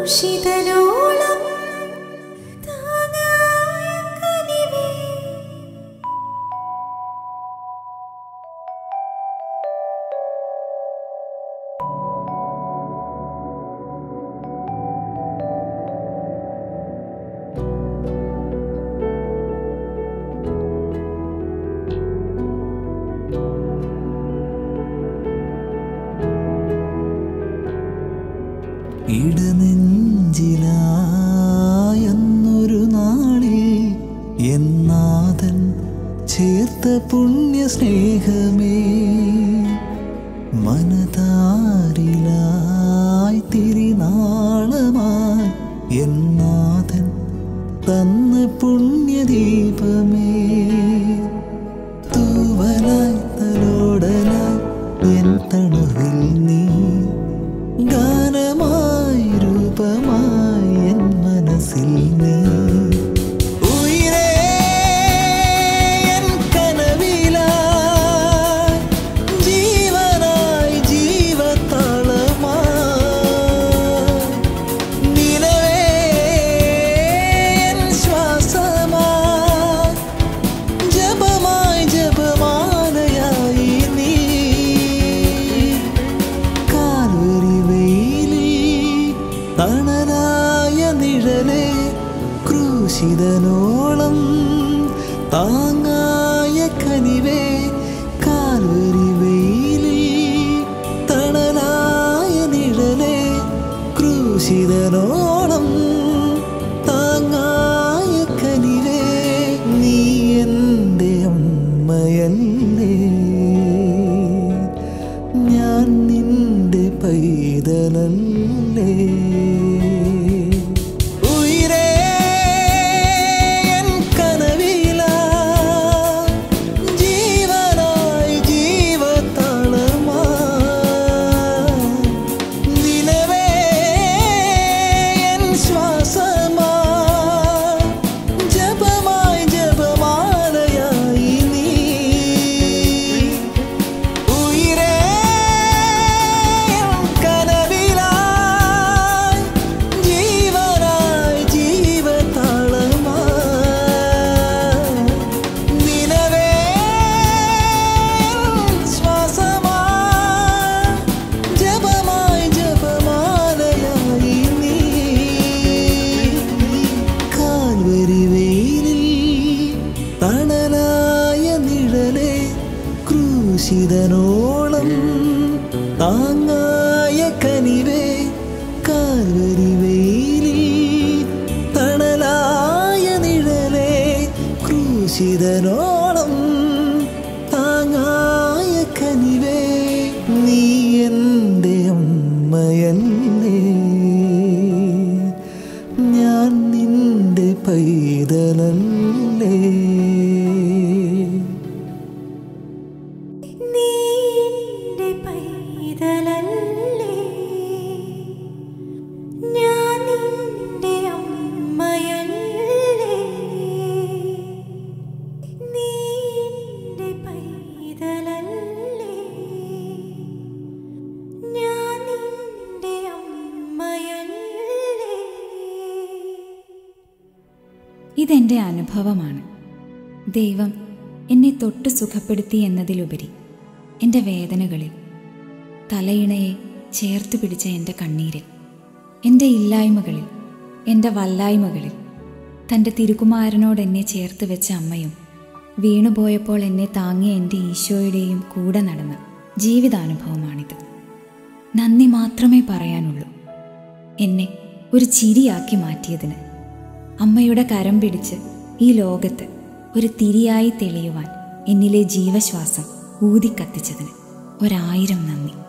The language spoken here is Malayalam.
ക്രൂശിതനോളം താങ്ങായ കനിവേ ഇടനെഞ്ചിലായെന്നൊരു നാളിൽ എന്നാഥൻ ചേർത്ത പുണ്യ സ്നേഹമേ മനതാരിലായി തിരിനാളമായി എന്നാഥൻ തന്ന പുണ്യദീപമേ തൂവലായി തലോടലായി എൻ തണുവിൽ നീ ഗാനമായി രൂപമായി എൻ മനസ്സിൽ നീ ഉയിരേ എൻ കനവിലായി ജീവനായി ജീവതാളമായി നിലവേ എൻ ശ്വാസമായി ജപമായി ജപമാലയായി നീ കാൽവരി വെയിലിൽ തണലായ നിഴലേ ക്രൂശിതനോളം താങ്ങായ കനിവേ കാൽവരി വെയിലിൽ തണലായ നിഴലേ ക്രൂശിതനോളം താങ്ങായ കനിവേ നീ എൻ്റെ അമ്മയല്ലേ ഞാൻ നിന്റെ പൈതലല്ലേ ഉയിരേ എൻ കനവിലായി ജീവനായി ജീവതാളമായി നിലവേ എൻ ശ്വാസമായി ജപമായി ജപമാലയായി നീ ഉയിരേ കനവിലായി ജീവനായി ജീവതാളമായി നിലവേ ശ്വാസമായി ജപമായി ജപമാലയായി നീ കാൽവരി വെയിലിൽ തണലായ നിഴലേ ക്രൂശിതനോളം താങ്ങായ കനിവേ കാൽവരി വെയിലിൽ തണലായ നിഴലേ ക്രൂശിതനോളം താങ്ങായ കനിവേ നീ എൻ്റെ അമ്മയല്ലേ ഞാൻ നിന്റെ പൈതലല്ലേ നീ എൻ്റെ പൈതലല്ലേ ഞാൻ നിന്റെ അമ്മയല്ലേ നീ എൻ്റെ പൈതലല്ലേ ഞാൻ നിന്റെ അമ്മയല്ലേ ഇതെൻ്റെ അനുഭവമാണ് ദൈവം എന്നെ തൊട്ട് സുഖപ്പെടുത്തി എന്നതിലുപരി എൻ്റെ വേദനകളിൽ തലയിണയെ ചേർത്ത് പിടിച്ച എൻ്റെ കണ്ണീരിൽ എൻ്റെ ഇല്ലായ്മകളിൽ എൻ്റെ വല്ലായ്മകളിൽ തൻ്റെ തിരുകുമാരനോട് എന്നെ ചേർത്ത് വെച്ച അമ്മയും വീണുപോയപ്പോൾ എന്നെ താങ്ങിയ എൻ്റെ ഈശോയുടെയും കൂടെ നടന്ന ജീവിതാനുഭവമാണിത് നന്ദി മാത്രമേ പറയാനുള്ളൂ എന്നെ ഒരു ചിരിയാക്കി മാറ്റിയതിന് അമ്മയുടെ കരം പിടിച്ച് ഈ ലോകത്ത് ഒരു തിരിയായി തെളിയുവാൻ എന്നിലെ ജീവശ്വാസം ഊതിക്കത്തിച്ചതിന് ഒരായിരം നന്ദി